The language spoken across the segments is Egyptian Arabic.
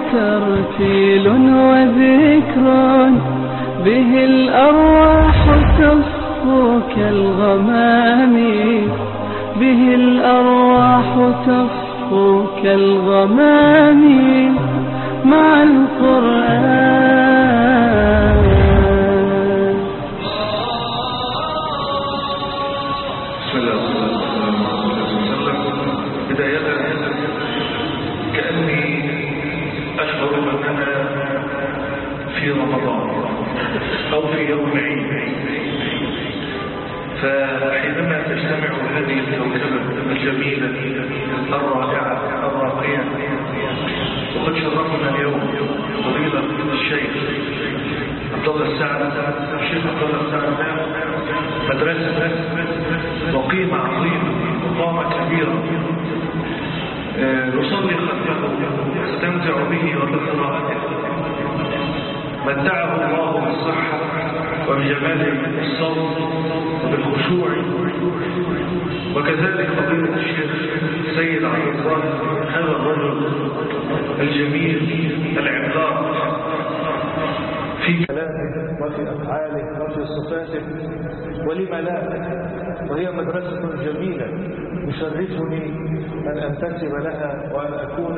ترتيل وذكر به الأرواح تصفو كالغمام به الأرواح تصفو كالغمام مع القرآن بسم الله والصلاة والسلام على رسول الله صلى الله عليه وسلم بداية كأني أشعر أننا في رمضان أو في يوم عيد فحينما تجتمع هذه الكوكبة الجميلة الرائعة الراقية وقد شرفنا اليوم فضيلة الشيخ عبد الله السعد الشيخ عبد الله السعد مدرسة وقيمة عظيمة وقامة كبيرة آه، نصلي خلفه نستمتع به وبقراءته متعه الله بالصحة وبجمال الصوت وبالخشوع وكذلك فضيلة الشيخ سيد عبد الله هذا الرجل الجميل العملاق في كلامه وفي أفعاله وفي صفاته ولم لا وهي مدرسة جميلة يشرفني أن أنتسب لها وأن أكون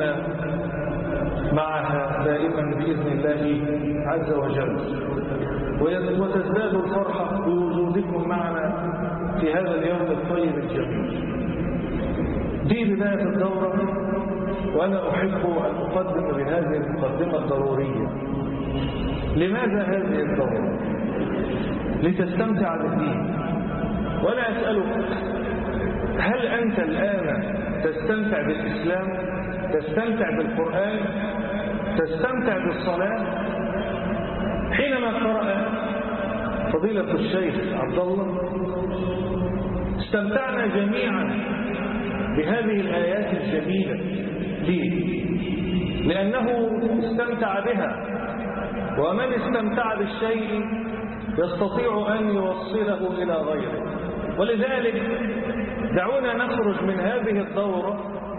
معها دائما بإذن الله عز وجل وتزداد الفرحة بوجودكم معنا في هذا اليوم الطيب الجميل دي بداية الدورة وأنا أحب أن أقدم بهذه المقدمة الضرورية لماذا هذه الدورة لتستمتع بالدين وأنا أسألك هل أنت الآن تستمتع بالإسلام تستمتع بالقرآن تستمتع بالصلاة حينما قرأ فضيلة الشيخ عبد الله استمتعنا جميعا بهذه الآيات الجميلة ليه؟ لأنه استمتع بها ومن استمتع بالشيء يستطيع أن يوصله إلى غيره ولذلك دعونا نخرج من هذه الدورة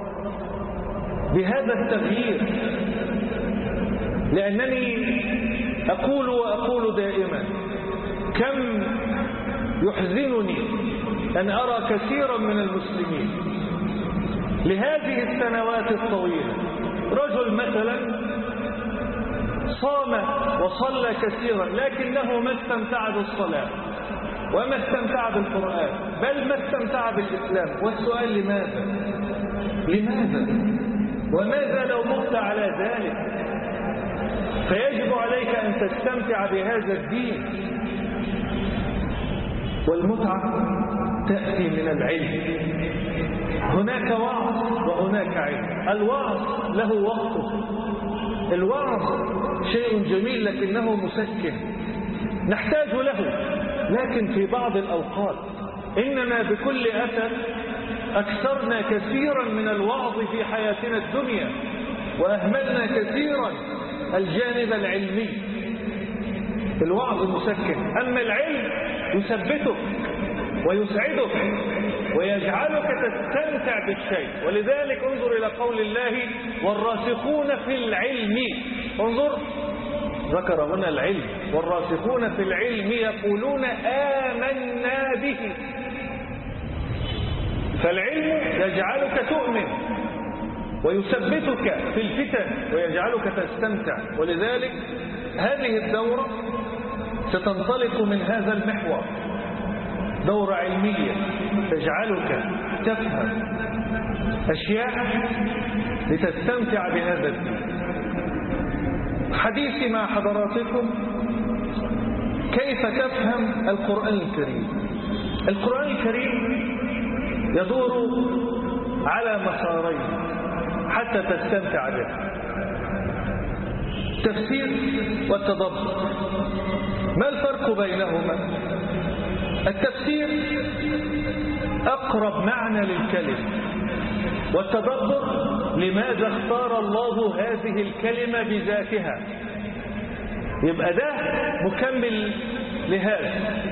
بهذا التغيير لأنني أقول وأقول دائما كم يحزنني أن أرى كثيرا من المسلمين لهذه السنوات الطويلة رجل مثلا صام وصلى كثيرا لكنه ما استمتع بالصلاة وما استمتع بالقرآن بل ما استمتع بالإسلام والسؤال لماذا لماذا وماذا لو مت على ذلك فيجب عليك أن تستمتع بهذا الدين والمتعة تأتي من العلم هناك وعظ وهناك علم الوعظ له وقته الوعظ شيء جميل لكنه مسكن نحتاج له لكن في بعض الأوقات إننا بكل أسف أكثرنا كثيرا من الوعظ في حياتنا الدنيا وأهملنا كثيرا الجانب العلمي الوعظ مسكن أما العلم يثبتك ويسعدك ويجعلك تستمتع بالشيء ولذلك انظر إلى قول الله والراسخون في العلم انظر ذكر هنا العلم والراسخون في العلم يقولون آمنا به فالعلم يجعلك تؤمن ويثبتك في الفتن ويجعلك تستمتع ولذلك هذه الدورة ستنطلق من هذا المحور دورة علمية تجعلك تفهم أشياء لتستمتع بهذا الدين حديثي مع حضراتكم كيف تفهم القرآن الكريم القرآن الكريم يدور على مسارين حتى تستمتع به التفسير والتدبر ما الفرق بينهما التفسير أقرب معنى للكلمة والتدبر لماذا اختار الله هذه الكلمة بذاتها يبقى ده مكمل لهذا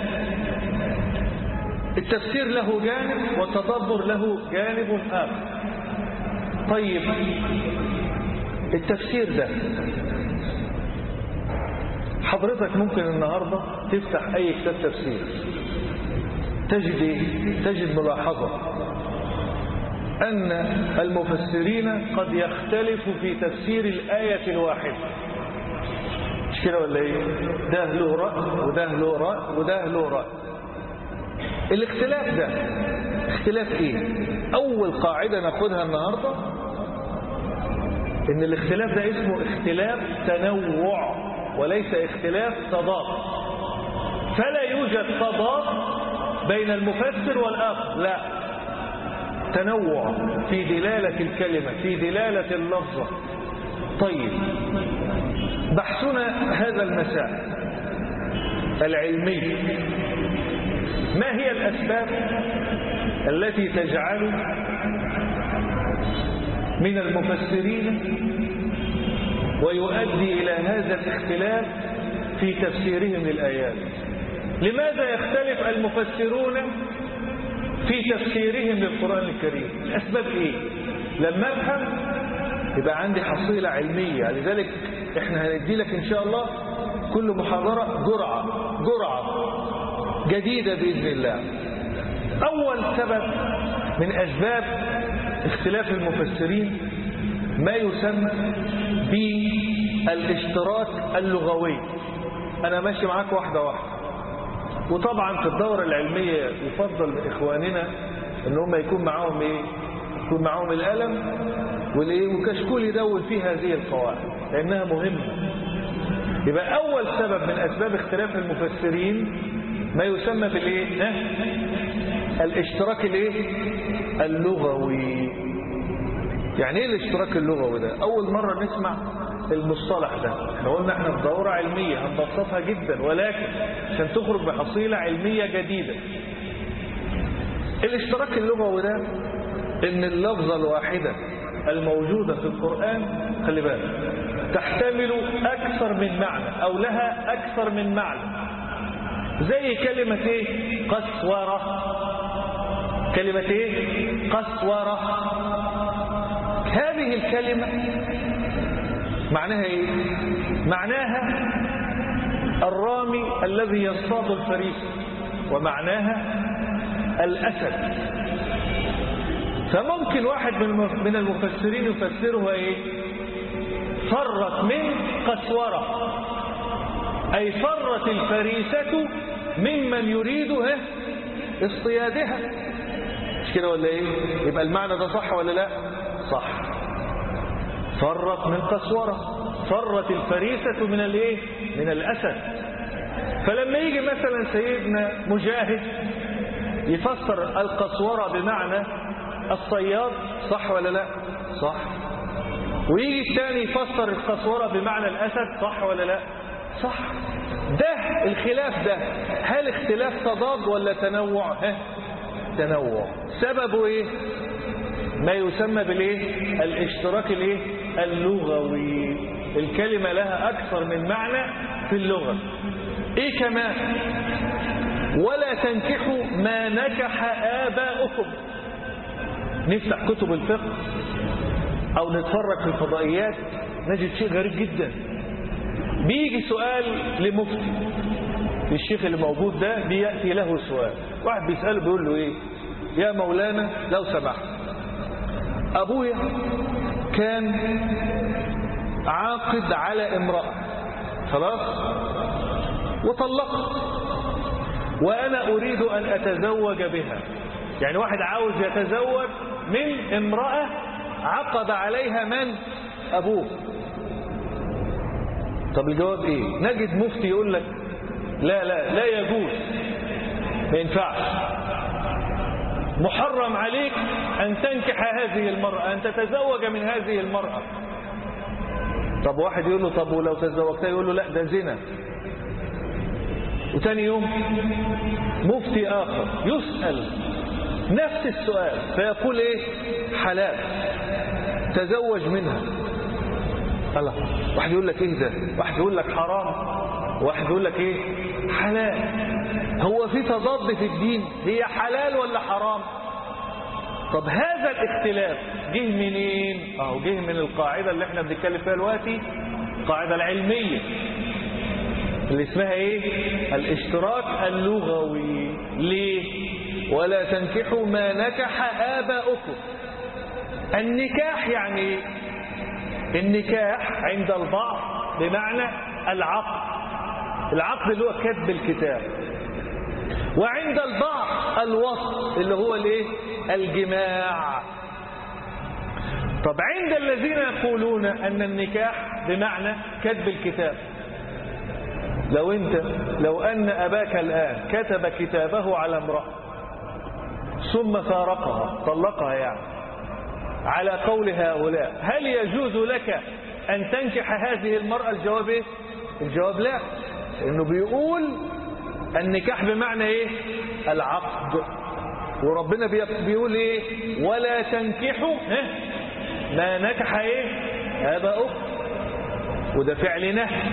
التفسير له جانب والتدبر له جانب آخر طيب التفسير ده حضرتك ممكن النهاردة تفتح أي كتاب تفسير تجد إيه؟ تجد ملاحظة أن المفسرين قد يختلفوا في تفسير الآية الواحدة مش كده ولا إيه؟ ده له رأي وده له رأي وده له رأي الاختلاف ده اختلاف ايه اول قاعدة ناخدها النهاردة ان الاختلاف ده اسمه اختلاف تنوع وليس اختلاف تضاد فلا يوجد تضاد بين المفسر والآخر لا تنوع في دلالة الكلمة في دلالة اللفظة طيب بحثنا هذا المساء العلمي ما هي الأسباب التي تجعل من المفسرين ويؤدي إلى هذا الاختلاف في تفسيرهم للآيات لماذا يختلف المفسرون في تفسيرهم للقرآن الكريم الأسباب إيه لما أفهم يبقى عندي حصيلة علمية لذلك احنا هندي لك إن شاء الله كل محاضرة جرعة جرعة جديدة بإذن الله أول سبب من أسباب اختلاف المفسرين ما يسمى بالاشتراك اللغوي أنا ماشي معاك واحدة واحدة وطبعا في الدورة العلمية يفضل من إخواننا أن هم يكون معاهم إيه يكون معاهم القلم والإيه وكشكول يدون فيه هذه القواعد لأنها مهمة يبقى أول سبب من أسباب اختلاف المفسرين ما يسمى بالايه ها؟ الاشتراك الايه اللغوي يعني ايه الاشتراك اللغوي ده اول مرة نسمع المصطلح ده احنا قلنا احنا في دورة علمية هنبسطها جدا ولكن عشان تخرج بحصيلة علمية جديدة الاشتراك اللغوي ده ان اللفظة الواحدة الموجودة في القرآن خلي بالك تحتمل أكثر من معنى أو لها أكثر من معنى زي كلمة ايه قسورة كلمة ايه قسورة هذه الكلمة معناها ايه معناها الرامي الذي يصطاد الفريسة ومعناها الأسد فممكن واحد من المفسرين يفسرها ايه فرت من قسورة أي فرت الفريسة ممن يريدها اصطيادها مش كده ولا ايه يبقى المعنى ده صح ولا لا صح فرت من قسورة فرت الفريسة من الايه من الأسد فلما يجي مثلا سيدنا مجاهد يفسر القسورة بمعنى الصياد صح ولا لا صح ويجي الثاني يفسر القسورة بمعنى الأسد صح ولا لا صح ده الخلاف ده هل اختلاف تضاد ولا تنوع ها تنوع سببه ايه ما يسمى بالايه الاشتراك الايه اللغوي الكلمة لها اكثر من معنى في اللغة ايه كمان ولا تنكحوا ما نكح آباؤكم نفتح كتب الفقه او نتفرج في الفضائيات نجد شيء غريب جدا بيجي سؤال لمفتي الشيخ اللي موجود ده بيأتي له سؤال واحد بيسأله بيقول له ايه يا مولانا لو سمحت ابويا كان عاقد على امرأة خلاص وطلقت وانا اريد ان اتزوج بها يعني واحد عاوز يتزوج من امرأة عقد عليها من ابوه طب الجواب ايه نجد مفتي يقول لك لا لا لا يجوز ما ينفعش محرم عليك ان تنكح هذه المرأة ان تتزوج من هذه المرأة طب واحد يقول له طب ولو تزوجتها يقول له لا ده زنا وتاني يوم مفتي آخر يسأل نفس السؤال فيقول ايه حلال تزوج منها الله واحد يقول لك ايه ده واحد يقول لك حرام واحد يقول لك ايه حلال هو في تضاد في الدين هي حلال ولا حرام طب هذا الاختلاف جه منين اهو جه من القاعدة اللي احنا بنتكلم فيها دلوقتي القاعدة العلمية اللي اسمها ايه الاشتراك اللغوي ليه ولا تنكحوا ما نكح آباؤكم النكاح يعني ايه النكاح عند البعض بمعنى العقد العقد اللي هو كتب الكتاب وعند البعض الوصف اللي هو الايه الجماع طب عند الذين يقولون ان النكاح بمعنى كتب الكتاب لو انت لو ان اباك الان كتب كتابه على امراه ثم فارقها طلقها يعني على قول هؤلاء هل يجوز لك ان تنكح هذه المراه الجواب ايه الجواب لا انه بيقول النكاح بمعنى ايه العقد وربنا بيقول ايه ولا تنكحوا ها؟ ما نكح ايه اباؤكم وده فعل نهي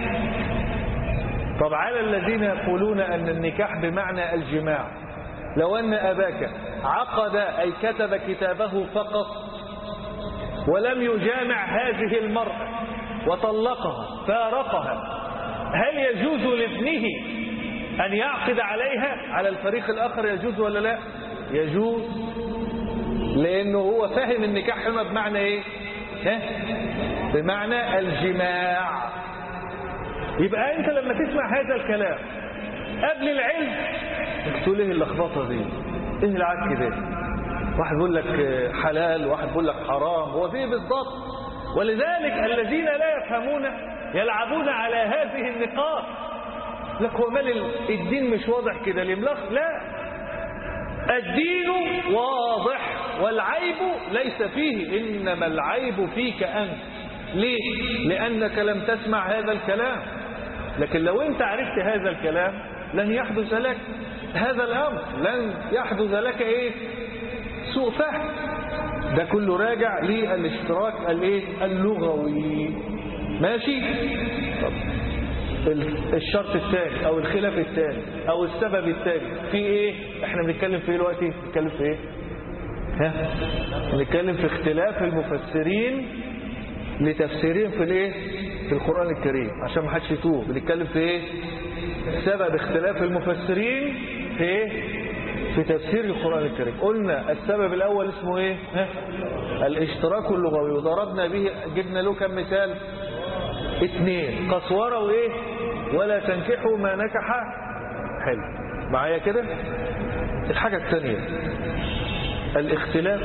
طب على الذين يقولون ان النكاح بمعنى الجماع لو ان اباك عقد اي كتب كتابه فقط ولم يجامع هذه المرأة وطلقها فارقها هل يجوز لابنه أن يعقد عليها على الفريق الآخر يجوز ولا لا يجوز لأنه هو فاهم النكاح هنا بمعنى إيه ها؟ بمعنى الجماع يبقى أنت لما تسمع هذا الكلام قبل العلم تقول إيه اللخبطة دي إيه العك ده واحد يقول لك حلال واحد يقول لك حرام هو في بالضبط ولذلك الذين لا يفهمون يلعبون على هذه النقاط لك هو مال الدين مش واضح كده الاملاق لا الدين واضح والعيب ليس فيه إنما العيب فيك أنت ليه؟ لأنك لم تسمع هذا الكلام لكن لو أنت عرفت هذا الكلام لن يحدث لك هذا الأمر لن يحدث لك إيه؟ سوء فهم ده كله راجع للاشتراك الايه اللغوي ماشي طب الشرط الثاني او الخلاف الثاني او السبب الثاني في ايه احنا بنتكلم في ايه دلوقتي بنتكلم في ايه ها بنتكلم في اختلاف المفسرين لتفسيرهم في الايه في القران الكريم عشان ما حدش يتوه بنتكلم في ايه سبب اختلاف المفسرين في ايه في تفسير القرآن الكريم قلنا السبب الأول اسمه ايه ها؟ الاشتراك اللغوي وضربنا به جبنا له كم مثال اثنين قسورة وايه ولا تنكحوا ما نكح حلو معايا كده الحاجة الثانية الاختلاف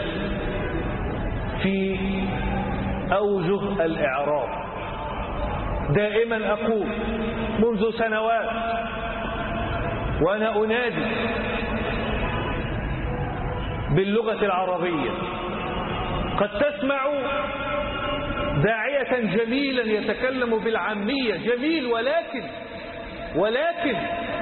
في أوجه الإعراب دائما أقول منذ سنوات وأنا أنادي باللغة العربية قد تسمع داعية جميلا يتكلم بالعامية جميل ولكن ولكن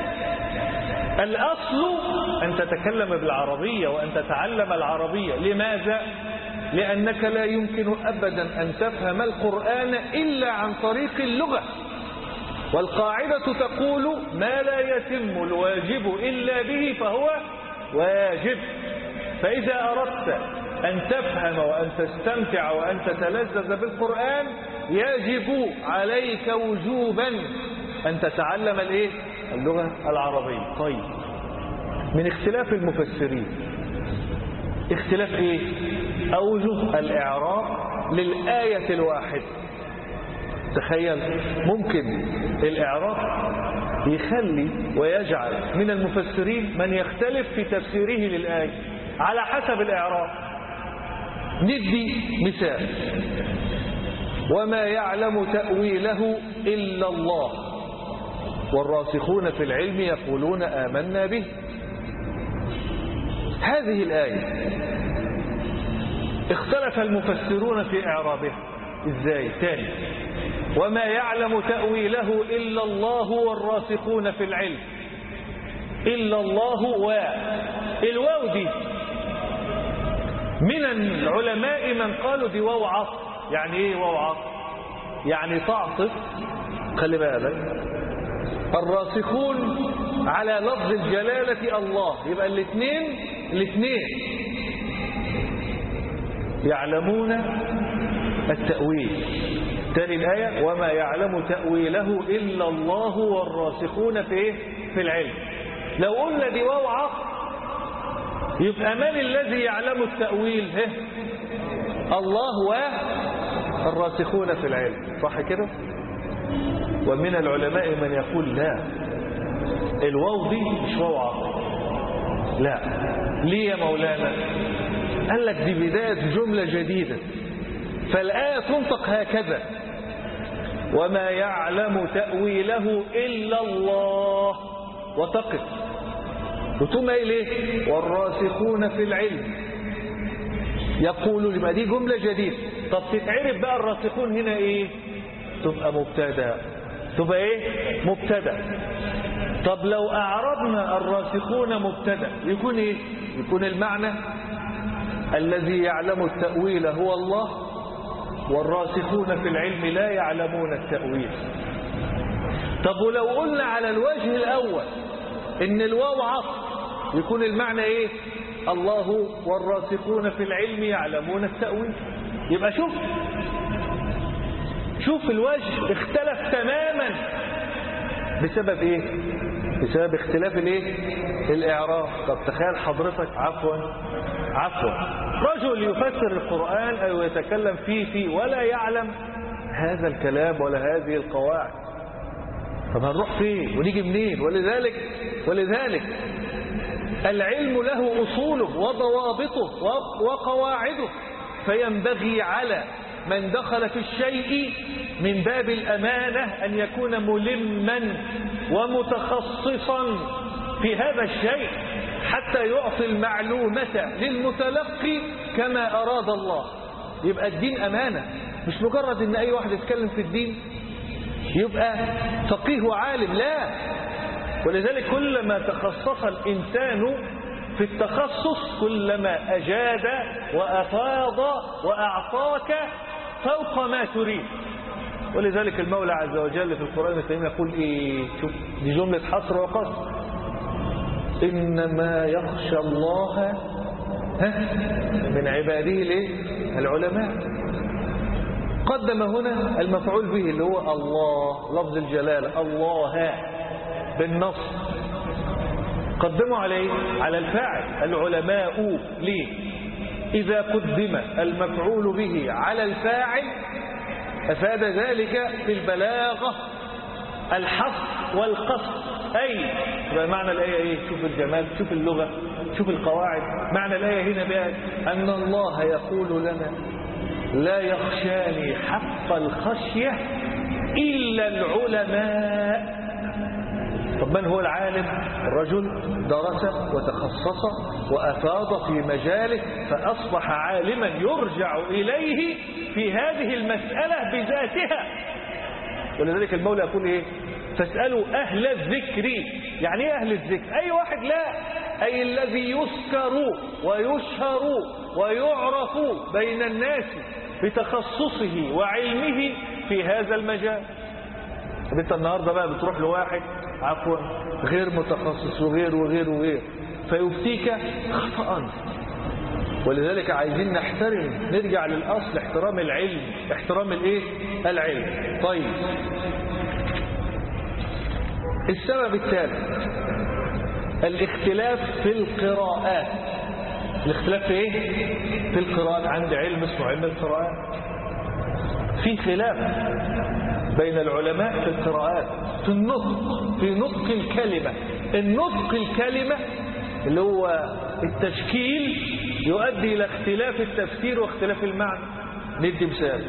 الأصل أن تتكلم بالعربية وأن تتعلم العربية لماذا؟ لأنك لا يمكن أبدا أن تفهم القرآن إلا عن طريق اللغة والقاعدة تقول ما لا يتم الواجب إلا به فهو واجب فإذا أردت أن تفهم وأن تستمتع وأن تتلذذ بالقرآن يجب عليك وجوبا أن تتعلم الإيه؟ اللغة العربية طيب من اختلاف المفسرين اختلاف إيه؟ أوجه الإعراب للآية الواحدة تخيل ممكن الإعراب يخلي ويجعل من المفسرين من يختلف في تفسيره للآية على حسب الإعراب ندي مثال وما يعلم تأويله إلا الله والراسخون في العلم يقولون آمنا به هذه الآية اختلف المفسرون في إعرابها إزاي تاني وما يعلم تأويله إلا الله والراسخون في العلم إلا الله و الواو دي من العلماء من قالوا دي واو عطف يعني ايه واو عطف يعني تعطف خلي بالك الراسخون على لفظ الجلالة الله يبقى الاثنين الاثنين يعلمون التأويل تالي الآية وما يعلم تأويله إلا الله والراسخون في إيه؟ في العلم لو قلنا دي واو عطف يبقى من الذي يعلم التأويل هه؟ الله والراسخون في العلم صح كده ومن العلماء من يقول لا الواو دي مش واو عطف لا ليه يا مولانا قال لك دي بداية جملة جديدة فالآية تنطق هكذا وما يعلم تأويله إلا الله وتقف وتم إليه والراسخون في العلم يقولوا لما دي جملة جديدة طب تتعرف بقى الراسخون هنا إيه تبقى مبتدا تبقى إيه مبتدا طب لو أعرضنا الراسخون مبتدا يكون إيه يكون المعنى الذي يعلم التأويل هو الله والراسخون في العلم لا يعلمون التأويل طب ولو قلنا على الوجه الأول إن الواو عطف يكون المعنى إيه الله والراسخون في العلم يعلمون التأويل يبقى شوف شوف الوجه اختلف تماما بسبب ايه بسبب اختلاف الايه الاعراب طب تخيل حضرتك عفوا عفوا رجل يفسر القرآن او يتكلم فيه فيه ولا يعلم هذا الكلام ولا هذه القواعد طب هنروح فين ونيجي منين ولذلك ولذلك العلم له أصوله وضوابطه وقواعده فينبغي على من دخل في الشيء من باب الأمانة أن يكون ملما ومتخصصا في هذا الشيء حتى يعطي المعلومة للمتلقي كما أراد الله يبقى الدين أمانة مش مجرد أن أي واحد يتكلم في الدين يبقى فقيه وعالم لا ولذلك كلما تخصص الإنسان في التخصص كلما أجاد وأفاض وأعطاك فوق ما تريد ولذلك المولى عز وجل في القرآن الكريم يقول إيه شوف دي جملة حصر وقصر إنما يخشى الله ها من عباده الايه العلماء قدم هنا المفعول به اللي هو الله لفظ الجلالة الله بالنص قدموا عليه على الفاعل العلماء ليه إذا قدم المفعول به على الفاعل أفاد ذلك في البلاغة الحص والقصد أي يبقى معنى الآية إيه شوف الجمال شوف اللغة شوف القواعد معنى الآية هنا بقى أن الله يقول لنا لا يخشاني حق الخشية إلا العلماء طب من هو العالم الرجل درس وتخصص وأفاض في مجاله فأصبح عالما يرجع إليه في هذه المسألة بذاتها ولذلك المولى يقول إيه فاسألوا أهل الذكر يعني ايه أهل الذكر أي واحد لا أي الذي يذكر ويشهر ويعرف بين الناس بتخصصه وعلمه في هذا المجال طب انت النهارده بقى بتروح لواحد عفوا غير متخصص وغير وغير وغير فيفتيك خطأ ولذلك عايزين نحترم نرجع للأصل احترام العلم احترام الايه العلم طيب السبب الثالث الاختلاف في القراءات الاختلاف في ايه في القراءات عند علم اسمه علم القراءات في خلاف بين العلماء في القراءات في النطق في نطق الكلمة النطق الكلمة اللي هو التشكيل يؤدي إلى اختلاف التفسير واختلاف المعنى ندي مثال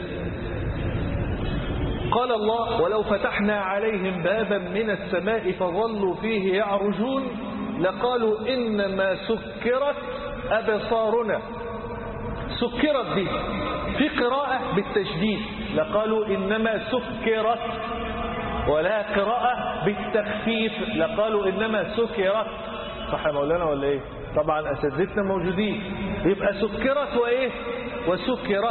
قال الله ولو فتحنا عليهم بابا من السماء فظلوا فيه يعرجون لقالوا إنما سكرت أبصارنا سكرت دي في قراءة بالتشديد لقالوا إنما سكرت ولا قراءة بالتخفيف لقالوا إنما سكرت صح يا مولانا ولا إيه طبعا أساتذتنا موجودين يبقى سكرت وإيه وسكرت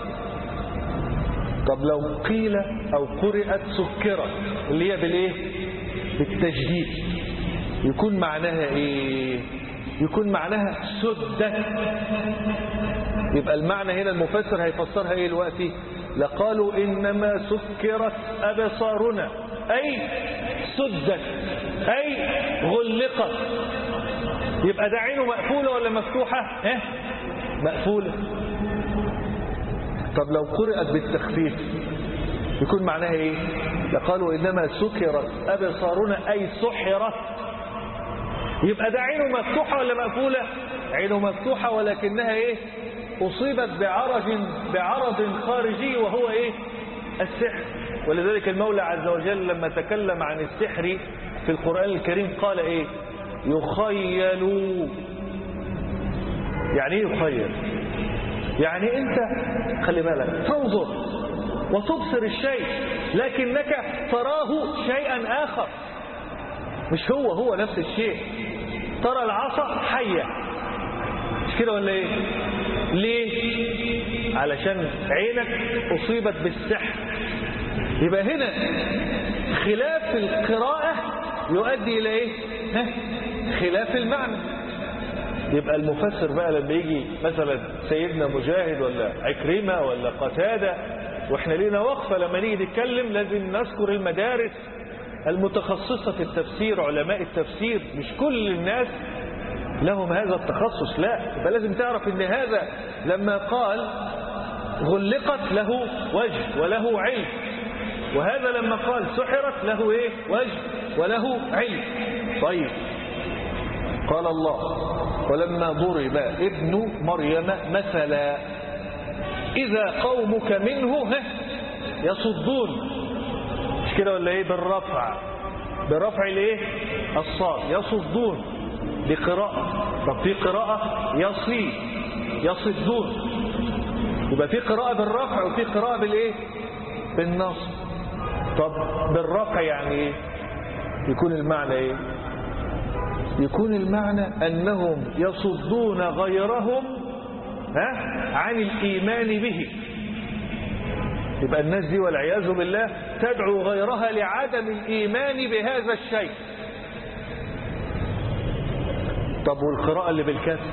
طب لو قيل أو قرأت سكرت اللي هي بالإيه بالتجديد يكون معناها إيه يكون معناها سدت يبقى المعنى هنا المفسر هيفسرها ايه دلوقتي لقالوا انما سكرت ابصارنا اي سدت اي غلقت يبقى ده عينه مقفوله ولا مفتوحه ها مقفوله طب لو قرأت بالتخفيف يكون معناها ايه لقالوا انما سكرت ابصارنا اي سحرت يبقى ده عينه مفتوحه ولا مقفوله عينه مفتوحه ولكنها ايه اصيبت بعرج بعرض خارجي وهو ايه السحر ولذلك المولى عز وجل لما تكلم عن السحر في القرآن الكريم قال ايه يخيل يعني ايه يخيل يعني انت خلي بالك تنظر وتبصر الشيء لكنك تراه شيئا آخر مش هو هو نفس الشيء ترى العصا حية مش كده ولا ايه ليه علشان عينك أصيبت بالسحر يبقى هنا خلاف القراءة يؤدي إلى ايه ها؟ خلاف المعنى يبقى المفسر بقى لما يجي مثلا سيدنا مجاهد ولا عكرمة ولا قتادة واحنا لينا وقفة لما نيجي نتكلم لازم نذكر المدارس المتخصصة في التفسير علماء التفسير مش كل الناس لهم هذا التخصص لا يبقى لازم تعرف ان هذا لما قال غلقت له وجه وله علم وهذا لما قال سحرت له ايه وجه وله علم طيب قال الله ولما ضرب ابن مريم مثلا إذا قومك منه ها يصدون مش كده ولا ايه بالرفع برفع الايه الصاد يصدون بقراءة طب في قراءة يصي يصدون يبقى في قراءة بالرفع وفي قراءة بالايه بالنصب طب بالرفع يعني ايه يكون المعنى ايه يكون المعنى أنهم يصدون غيرهم ها عن الإيمان به يبقى الناس دي والعياذ بالله تدعو غيرها لعدم الإيمان بهذا الشيء طب والقراءة اللي بالكسر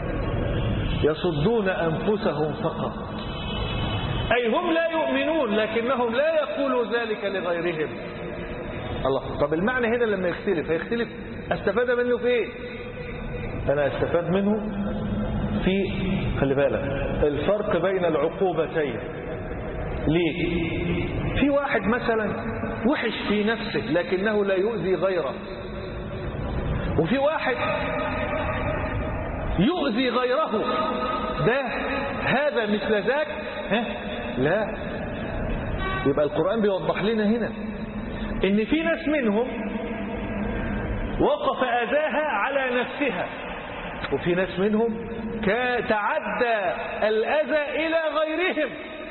يصدون أنفسهم فقط أي هم لا يؤمنون لكنهم لا يقولوا ذلك لغيرهم الله طب المعنى هنا لما يختلف هيختلف استفاد منه في ايه انا استفاد منه في خلي بالك الفرق بين العقوبتين ليه في واحد مثلا وحش في نفسه لكنه لا يؤذي غيره وفي واحد يؤذي غيره ده هذا مثل ذاك ها لا يبقى القرآن بيوضح لنا هنا ان في ناس منهم وقف أذاها على نفسها وفي ناس منهم تعدى الأذى إلى غيرهم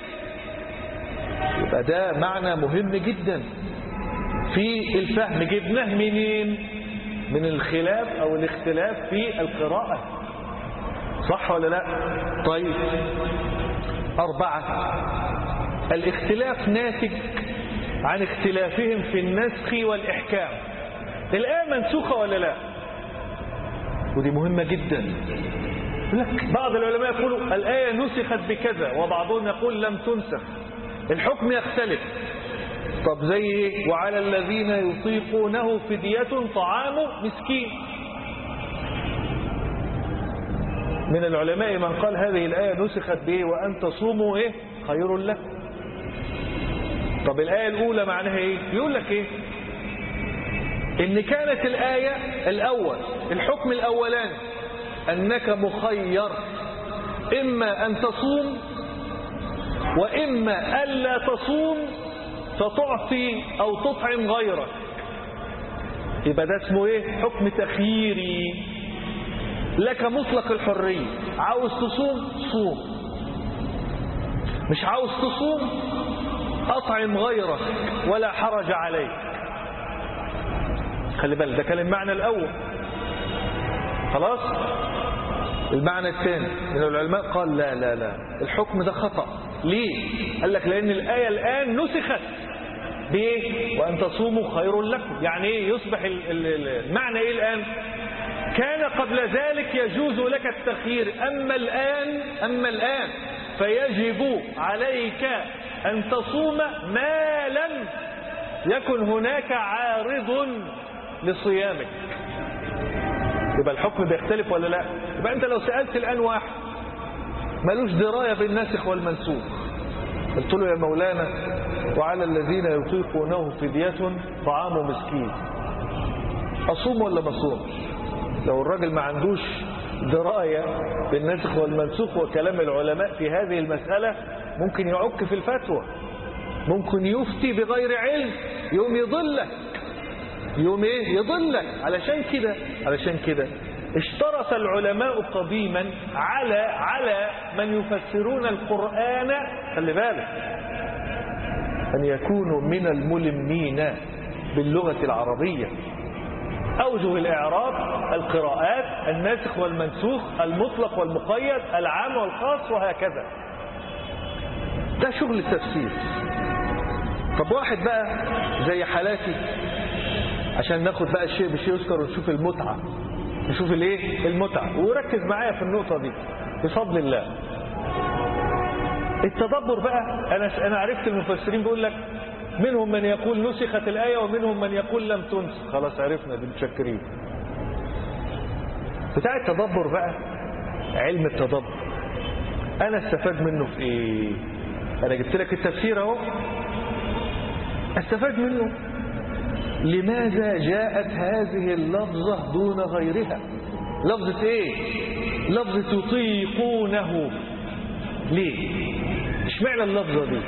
يبقى ده معنى مهم جدا في الفهم جبناه منين من الخلاف أو الاختلاف في القراءة صح ولا لا طيب أربعة الاختلاف ناتج عن اختلافهم في النسخ والإحكام الآية منسوخة ولا لا ودي مهمة جدا لك بعض العلماء يقولوا الآية نسخت بكذا وبعضهم يقول لم تنسخ الحكم يختلف طب زي ايه وعلى الذين يطيقونه فدية طعام مسكين من العلماء من قال هذه الآية نسخت بإيه وأن تصوموا إيه خير لكم طب الآية الأولى معناها إيه يقول لك إيه إن كانت الآية الأول الحكم الأولاني أنك مخير إما أن تصوم وإما ألا تصوم فتعطي أو تطعم غيرك يبقى ده اسمه إيه حكم تخييري لك مطلق الحرية عاوز تصوم صوم مش عاوز تصوم أطعم غيرك ولا حرج عليك خلي بالك ده كان المعنى الأول خلاص المعنى الثاني من العلماء قال لا لا لا الحكم ده خطأ ليه قال لك لأن الآية الآن نسخت بإيه وأن تصوموا خير لكم يعني إيه يصبح ال- ال- ال- المعنى إيه الآن كان قبل ذلك يجوز لك التخيير أما الآن أما الآن فيجب عليك أن تصوم ما لم يكن هناك عارض لصيامك يبقى الحكم بيختلف ولا لا يبقى أنت لو سألت الآن واحد ملوش دراية بالناسخ والمنسوخ قلت له يا مولانا وعلى الذين يطيقونه فدية طعام مسكين أصوم ولا ما أصومش لو الراجل ما عندوش دراية بالنسخ والمنسوخ وكلام العلماء في هذه المسألة ممكن يعك في الفتوى ممكن يفتي بغير علم يوم يضلك يوم ايه يضلك علشان كده علشان كده اشترط العلماء قديما على على من يفسرون القرآن خلي بالك أن يكونوا من الملمين باللغة العربية أوجه الإعراب القراءات الناسخ والمنسوخ المطلق والمقيد العام والخاص وهكذا ده شغل التفسير طب واحد بقى زي حالاتي عشان ناخد بقى الشيء بشيء يذكر ونشوف المتعة نشوف الايه المتعة وركز معايا في النقطة دي بفضل الله التدبر بقى انا انا عرفت المفسرين بيقول لك منهم من يقول نسخت الآية ومنهم من يقول لم تنسخ خلاص عرفنا بنشكرين بتاع التدبر بقى علم التدبر انا استفاد منه في ايه انا جبت لك التفسير اهو استفاد منه لماذا جاءت هذه اللفظة دون غيرها لفظة ايه لفظة يطيقونه ليه اشمعنى اللفظة دي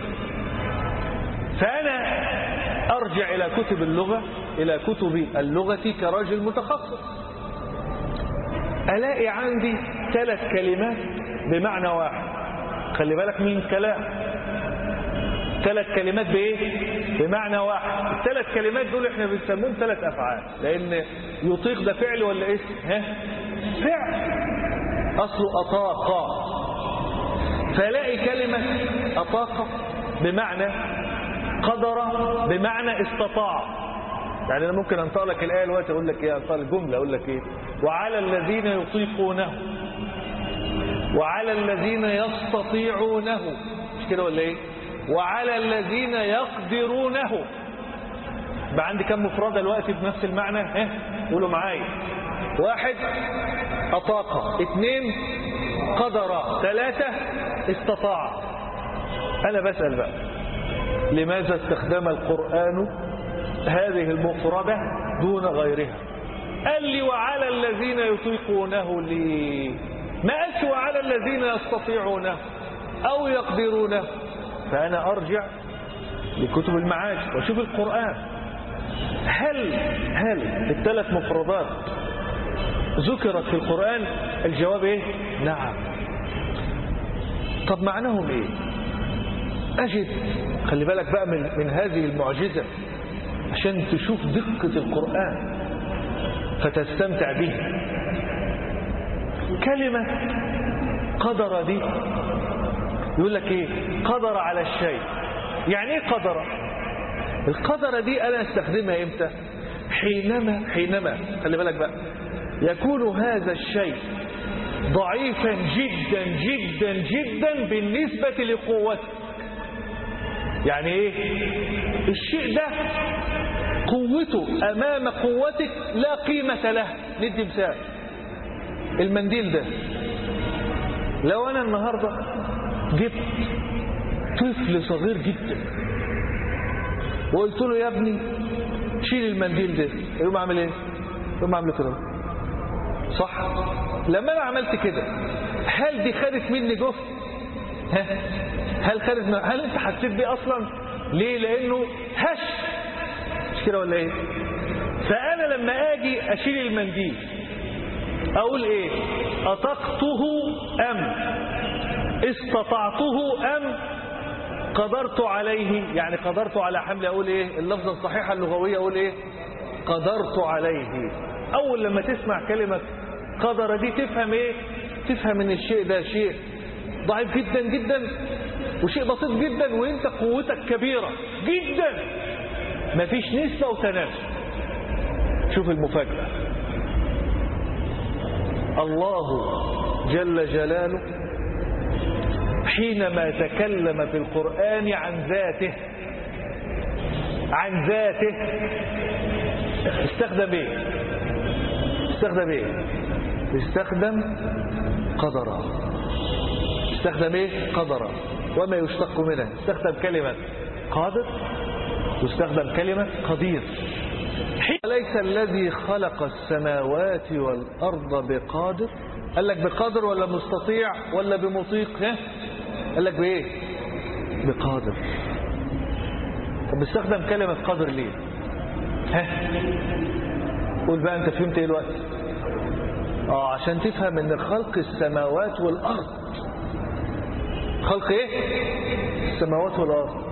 فأنا أرجع إلى كتب اللغة إلى كتب اللغة كرجل متخصص ألاقي عندي ثلاث كلمات بمعنى واحد خلي بالك من كلام ثلاث كلمات بإيه؟ بمعنى واحد الثلاث كلمات دول احنا بنسموهم ثلاث أفعال لأن يطيق ده فعل ولا اسم؟ ها؟ فعل أصله أطاق فلاقي كلمة أطاق بمعنى قدر بمعنى استطاع يعني انا ممكن انطق لك الايه دلوقتي اقول لك ايه انطق الجمله اقول لك ايه وعلى الذين يطيقونه وعلى الذين يستطيعونه مش كده ولا ايه وعلى الذين يقدرونه بقى عندي كم مفرده دلوقتي بنفس المعنى ها قولوا معايا واحد اطاق اثنين قدر ثلاثه استطاع انا بسال بقى لماذا استخدم القرآن هذه المفردة دون غيرها قال لي وعلى الذين يطيقونه لي ما قالش وعلى الذين يستطيعونه أو يقدرونه فأنا أرجع لكتب المعاجم وأشوف القرآن هل هل الثلاث مفردات ذكرت في القرآن الجواب ايه نعم طب معناهم ايه أجد خلي بالك بقى من, من هذه المعجزة عشان تشوف دقة القرآن فتستمتع به كلمة قدر دي يقول لك ايه قدر على الشيء يعني ايه قدر القدر دي انا استخدمها امتى حينما حينما خلي بالك بقى يكون هذا الشيء ضعيفا جدا جدا جدا بالنسبة لقوته يعني ايه الشيء ده قوته امام قوتك لا قيمة له ندي مثال المنديل ده لو انا النهاردة جبت طفل صغير جدا وقلت له يا ابني شيل المنديل ده يقوم اعمل ايه يقوم اعمل كده صح لما انا عملت كده هل دي خدت مني جهد ها هل خدت من... هل انت حسيت بيه اصلا ليه لانه هش مش كده ولا ايه فانا لما اجي اشيل المنديل اقول ايه اطقته ام استطعته ام قدرت عليه يعني قدرت على حمل اقول ايه اللفظه الصحيحه اللغويه اقول ايه قدرت عليه اول لما تسمع كلمه قدر دي تفهم ايه تفهم ان الشيء ده شيء ضعيف جدا جدا وشيء بسيط جدا وانت قوتك كبيرة جدا مفيش نسبة وتناسب شوف المفاجأة الله جل جلاله حينما تكلم في القرآن عن ذاته عن ذاته استخدم ايه استخدم ايه استخدم قدرا استخدم ايه قدرا وما يشتق منه استخدم كلمة قادر واستخدم كلمة قدير ليس الذي خلق السماوات والأرض بقادر قال لك بقادر ولا مستطيع ولا بمطيق ها قال لك بايه بقادر طب استخدم كلمة قادر ليه ها قول بقى انت فهمت ايه الوقت اه عشان تفهم ان خلق السماوات والارض خلق ايه السماوات والارض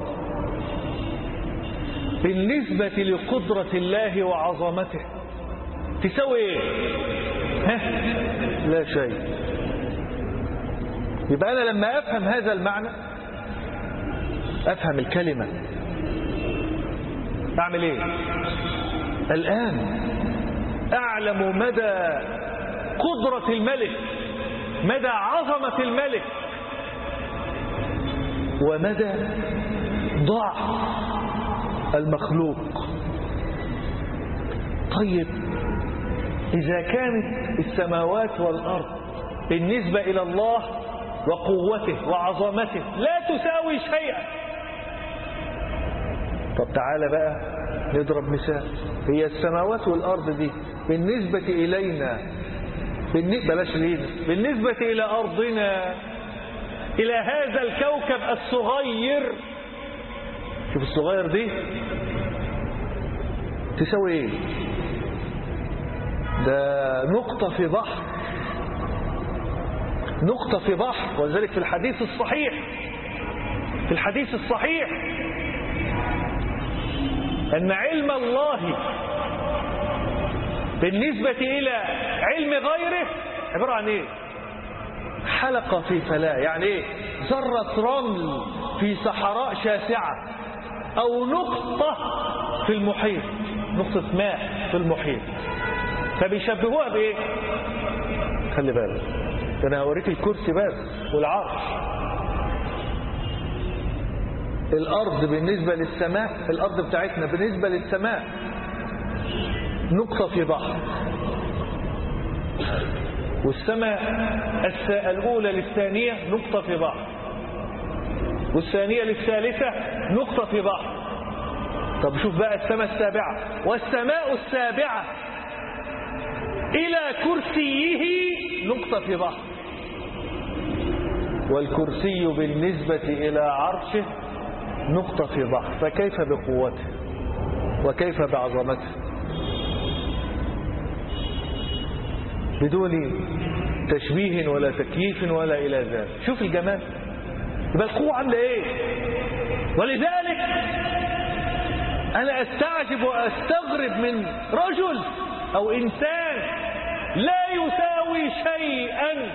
بالنسبة لقدرة الله وعظمته تسوي ايه ها لا شيء يبقى انا لما افهم هذا المعنى افهم الكلمة اعمل ايه الان اعلم مدى قدرة الملك مدى عظمة الملك ومدى ضعف المخلوق طيب إذا كانت السماوات والأرض بالنسبة إلى الله وقوته وعظمته لا تساوي شيئا طب تعالى بقى نضرب مثال هي السماوات والأرض دي بالنسبة إلينا بالنسبة بلاش لينا بالنسبة إلى أرضنا إلى هذا الكوكب الصغير شوف الصغير دي تساوي ايه ده نقطة في بحر نقطة في بحر ولذلك في الحديث الصحيح في الحديث الصحيح أن علم الله بالنسبة إلى علم غيره عبارة عن إيه حلقة في فلاة يعني إيه ذرة رمل في صحراء شاسعة أو نقطة في المحيط نقطة ماء في المحيط فبيشبهوها بإيه خلي بالك ده أنا هوريك الكرسي بس والعرش الأرض بالنسبة للسماء الأرض بتاعتنا بالنسبة للسماء نقطة في بحر والسماء الأولى للثانية نقطة في بحر والثانية للثالثة نقطة في بحر طب شوف بقى السماء السابعة والسماء السابعة إلى كرسيه نقطة في بحر والكرسي بالنسبة إلى عرشه نقطة في بحر فكيف بقوته وكيف بعظمته بدون تشبيه ولا تكييف ولا إلى ذلك شوف الجمال يبقى القوة عاملة ايه ولذلك انا استعجب واستغرب من رجل او انسان لا يساوي شيئا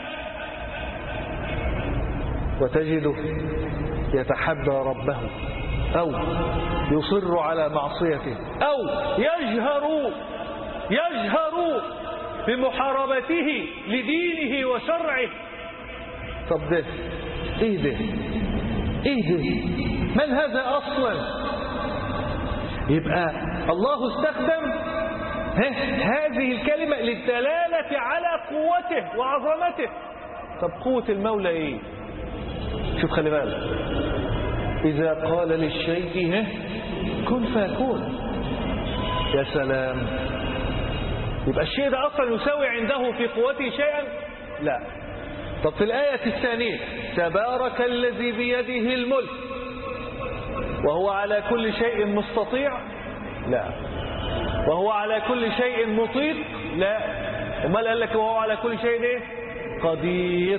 وتجده يتحدى ربه او يصر على معصيته او يجهر يجهر بمحاربته لدينه وشرعه طب ده ايه ده ايه ده من هذا اصلا يبقى الله استخدم هذه الكلمة للدلالة على قوته وعظمته طب قوة المولى ايه شوف خلي بالك اذا قال للشيء كن فيكون يا سلام يبقى الشيء ده اصلا يساوي عنده في قوته شيئا لا طب في الآية الثانية تبارك الذي بيده الملك وهو على كل شيء مستطيع لا وهو على كل شيء مطيق لا امال قال لك وهو على كل شيء ايه قدير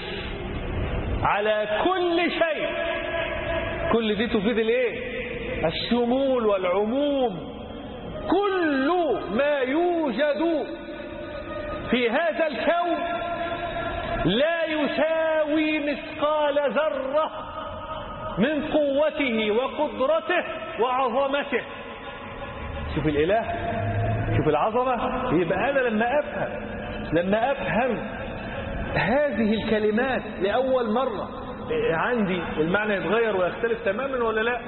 على كل شيء كل دي تفيد الايه الشمول والعموم كل ما يوجد في هذا الكون لا يساوي مثقال ذرة من قوته وقدرته وعظمته شوف الإله شوف العظمة يبقى أنا لما أفهم لما أفهم هذه الكلمات لأول مرة عندي المعنى يتغير ويختلف تماما ولا لا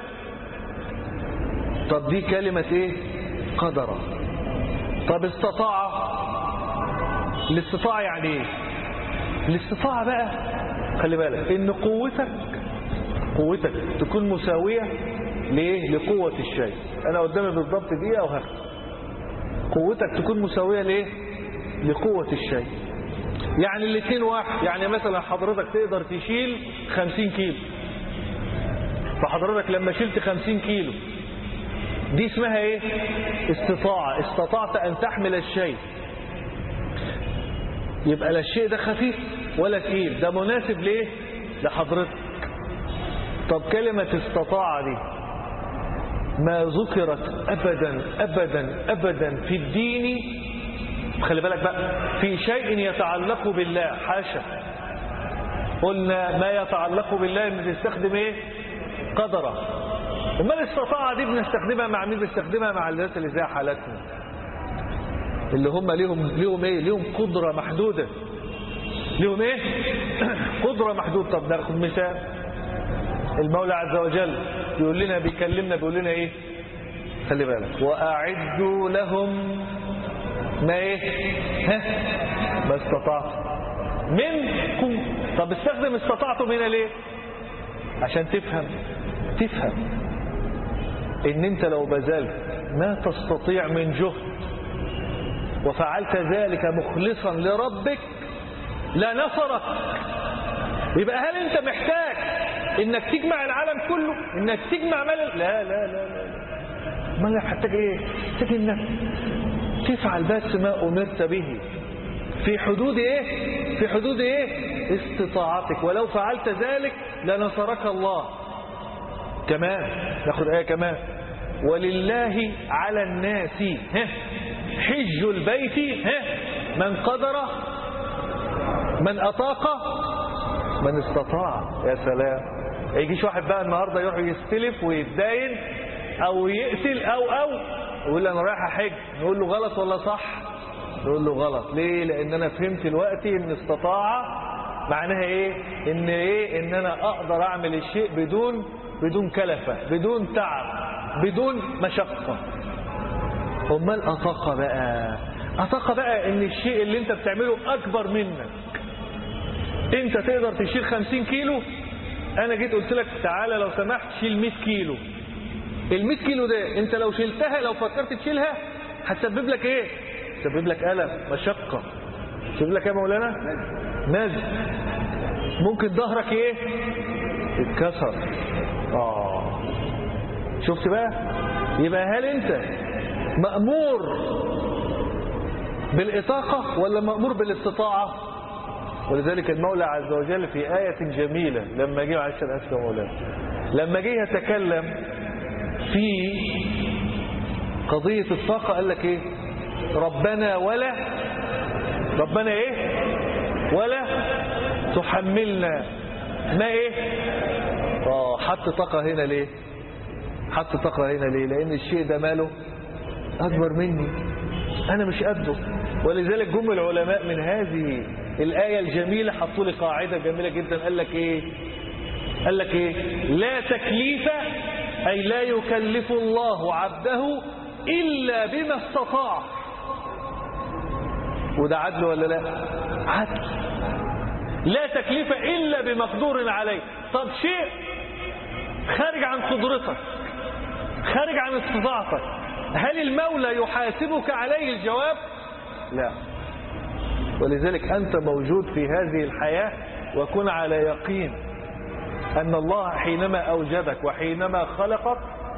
طب دي كلمة ايه قدر طب استطاع الاستطاعة يعني ايه الاستطاعة بقى خلي بالك ان قوتك قوتك تكون مساوية ليه لقوة الشيء انا قدامي بالضبط دقيقة وهختم قوتك تكون مساوية ليه لقوة الشيء يعني الاثنين واحد يعني مثلا حضرتك تقدر تشيل خمسين كيلو فحضرتك لما شلت خمسين كيلو دي اسمها ايه استطاعة استطعت ان تحمل الشيء يبقى لا الشيء ده خفيف ولا تقيل ده مناسب ليه لحضرتك طب كلمة استطاع دي ما ذكرت ابدا ابدا ابدا في الدين خلي بالك بقى في شيء يتعلق بالله حاشا قلنا ما يتعلق بالله بنستخدم ايه قدرة امال الاستطاعة دي بنستخدمها مع مين بنستخدمها مع الناس اللي زي حالتنا اللي هم ليهم ليهم ايه ليهم قدرة محدودة ليهم ايه قدرة محدودة طب ناخد مثال المولى عز وجل يقول لنا بيكلمنا بيقول لنا ايه خلي بالك واعدوا لهم ما ايه ها ما استطعت من قوة طب استخدم استطعتم هنا ليه عشان تفهم تفهم ان انت لو بذلت ما تستطيع من جهد وفعلت ذلك مخلصا لربك لنصرك يبقى هل انت محتاج انك تجمع العالم كله انك تجمع مال لا لا لا لا, لا. ما محتاج ايه محتاج انك تفعل بس ما امرت به في حدود ايه في حدود ايه استطاعتك ولو فعلت ذلك لنصرك الله كمان ناخد ايه كمان ولله على الناس ها حج البيت ها من قدر من أطاق من استطاع يا سلام يجيش واحد بقى النهاردة يروح يستلف ويتداين أو يقتل أو أو يقول أنا رايح أحج نقول له غلط ولا صح نقول له غلط ليه لأن أنا فهمت الوقت إن استطاع معناها إيه إن إيه إن أنا أقدر أعمل الشيء بدون بدون كلفة بدون تعب بدون مشقة امال أطاق بقى أطاق بقى ان الشيء اللي انت بتعمله اكبر منك انت تقدر تشيل خمسين كيلو انا جيت قلت لك تعالى لو سمحت شيل 100 كيلو ال 100 كيلو ده انت لو شلتها لو فكرت تشيلها هتسبب لك ايه تسبب لك الم مشقه تسبب لك ايه يا مولانا نزل ممكن ظهرك ايه اتكسر اه شفت بقى يبقى هل انت مأمور بالإطاقة ولا مأمور بالاستطاعة ولذلك المولى عز وجل في آية جميلة لما جه عشان أسفة مولانا لما جه يتكلم في قضية الطاقة قال لك ايه ربنا ولا ربنا ايه ولا تحملنا ما ايه اه حط طاقة هنا ليه حط طاقة هنا ليه لان الشيء ده ماله اكبر مني انا مش قده ولذلك جم العلماء من هذه الآية الجميلة حطوا لي قاعدة جميلة جدا قال لك ايه قال لك ايه لا تكليف اي لا يكلف الله عبده الا بما استطاع وده عدل ولا لا عدل لا تكليف الا بمقدور عليه طب شيء خارج عن قدرتك خارج عن استطاعتك هل المولى يحاسبك عليه الجواب لا ولذلك أنت موجود في هذه الحياة وكن على يقين أن الله حينما أوجدك وحينما خلقك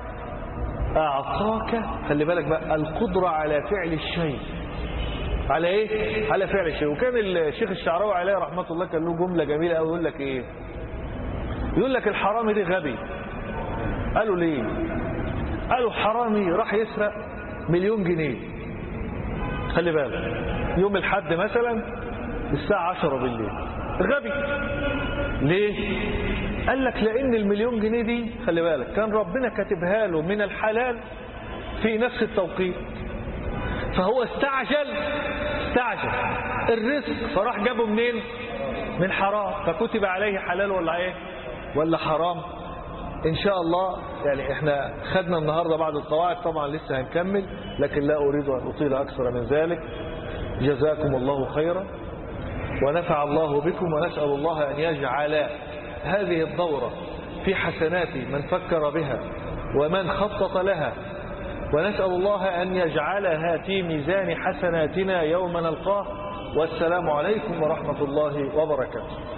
أعطاك خلي بالك بقى القدرة على فعل الشيء على ايه على فعل الشيء وكان الشيخ الشعراوي عليه رحمة الله كان له جملة جميلة قوي يقول لك ايه يقول لك الحرامي ده غبي قالوا ليه قالوا حرامي راح يسرق مليون جنيه خلي بالك يوم الحد مثلا الساعة عشرة بالليل غبي ليه قال لك لان المليون جنيه دي خلي بالك كان ربنا كاتبها له من الحلال في نفس التوقيت فهو استعجل استعجل الرزق فراح جابه منين من حرام فكتب عليه حلال ولا ايه ولا حرام ان شاء الله يعني احنا خدنا النهاردة بعض القواعد طبعا لسه هنكمل لكن لا اريد ان اطيل اكثر من ذلك جزاكم الله خيرا ونفع الله بكم ونسأل الله أن يجعل هذه الدورة في حسنات من فكر بها ومن خطط لها ونسأل الله أن يجعلها في ميزان حسناتنا يوم نلقاه والسلام عليكم ورحمة الله وبركاته